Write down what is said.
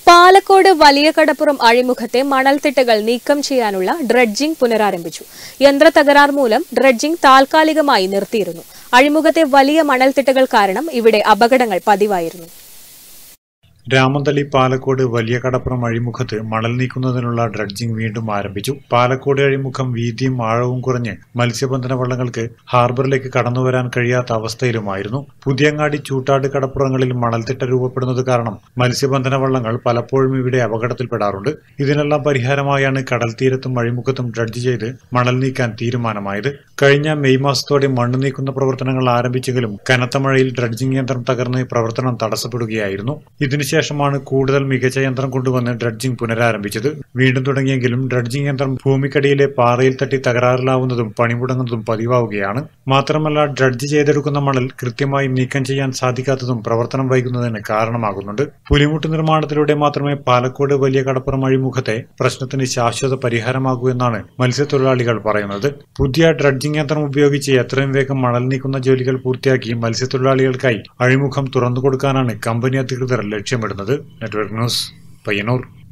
പാലക്കോട് വലിയ കടപ്പുറം അഴിമുഖത്തെ മണൽത്തിട്ടകൾ നീക്കം ചെയ്യാനുള്ള ഡ്രഡ്ജിംഗ് പുനരാരംഭിച്ചു യന്ത്ര തകരാർ മൂലം ഡ്രഡ്ജിംഗ് താൽക്കാലികമായി നിർത്തിയിരുന്നു അഴിമുഖത്തെ വലിയ മണൽത്തിട്ടകൾ കാരണം ഇവിടെ അപകടങ്ങൾ പതിവായിരുന്നു രാമന്തളി പാലക്കോട് വലിയ കടപ്പുറം അഴിമുഖത്ത് മണൽ നീക്കുന്നതിനുള്ള ഡ്രഡ്ജിംഗ് വീണ്ടും ആരംഭിച്ചു പാലക്കോട് അഴിമുഖം വീതിയും ആഴവും കുറഞ്ഞ് മത്സ്യബന്ധന വള്ളങ്ങൾക്ക് ഹാർബറിലേക്ക് കടന്നുവരാൻ കഴിയാത്ത അവസ്ഥയിലുമായിരുന്നു പുതിയങ്ങാടി ചൂട്ടാട് കടപ്പുറങ്ങളിൽ മണൽത്തിട്ട രൂപപ്പെടുന്നത് കാരണം മത്സ്യബന്ധന വള്ളങ്ങൾ പലപ്പോഴും ഇവിടെ അപകടത്തിൽപ്പെടാറുണ്ട് ഇതിനെല്ലാം പരിഹാരമായാണ് കടൽ തീരത്തും അഴിമുഖത്തും ഡ്രഡ്ജ് ചെയ്ത് മണൽ നീക്കാൻ തീരുമാനമായത് കഴിഞ്ഞ മെയ് മാസത്തോടെ മണ്ണ് നീക്കുന്ന പ്രവർത്തനങ്ങൾ ആരംഭിച്ചെങ്കിലും കനത്ത മഴയിൽ ഡ്രഡ്ജിംഗ് യന്ത്രം തകർന്ന് പ്രവർത്തനം തടസ്സപ്പെടുകയായിരുന്നു ഇതിനുശേഷമാണ് കൂടുതൽ മികച്ച യന്ത്രം കൊണ്ടുവന്ന് ഡ്രഡ്ജിംഗ് പുനരാരംഭിച്ചത് വീണ്ടും തുടങ്ങിയെങ്കിലും ഡ്രഡ്ജിംഗ് യന്ത്രം ഭൂമിക്കടിയിലെ പാറയിൽ തട്ടി തകരാറിലാവുന്നതും പണിമുടങ്ങുന്നതും പതിവാവുകയാണ് മാത്രമല്ല ഡ്രഡ്ജ് ചെയ്തെടുക്കുന്ന മണൽ കൃത്യമായി നീക്കം ചെയ്യാൻ സാധിക്കാത്തതും പ്രവർത്തനം വൈകുന്നതിന് കാരണമാകുന്നുണ്ട് പുലിമുട്ട് നിർമ്മാണത്തിലൂടെ മാത്രമേ പാലക്കോട് വലിയ കടപ്പുറം അഴിമുഖത്തെ പ്രശ്നത്തിന് ശാശ്വത പരിഹാരമാകൂ എന്നാണ് മത്സ്യത്തൊഴിലാളികൾ പറയുന്നത് പുതിയ ഡ്രഡ്ജിംഗ് യന്ത്രം ഉപയോഗിച്ച് എത്രയും വേഗം മണൽ നീക്കുന്ന ജോലികൾ പൂർത്തിയാക്കി മത്സ്യത്തൊഴിലാളികൾക്കായി അഴിമുഖം തുറന്നുകൊടുക്കാനാണ് കമ്പനി അധികൃതർ ലക്ഷ്യമിടുന്നത് നെറ്റ്വർക്ക് ന്യൂസ് പയ്യന്നൂർ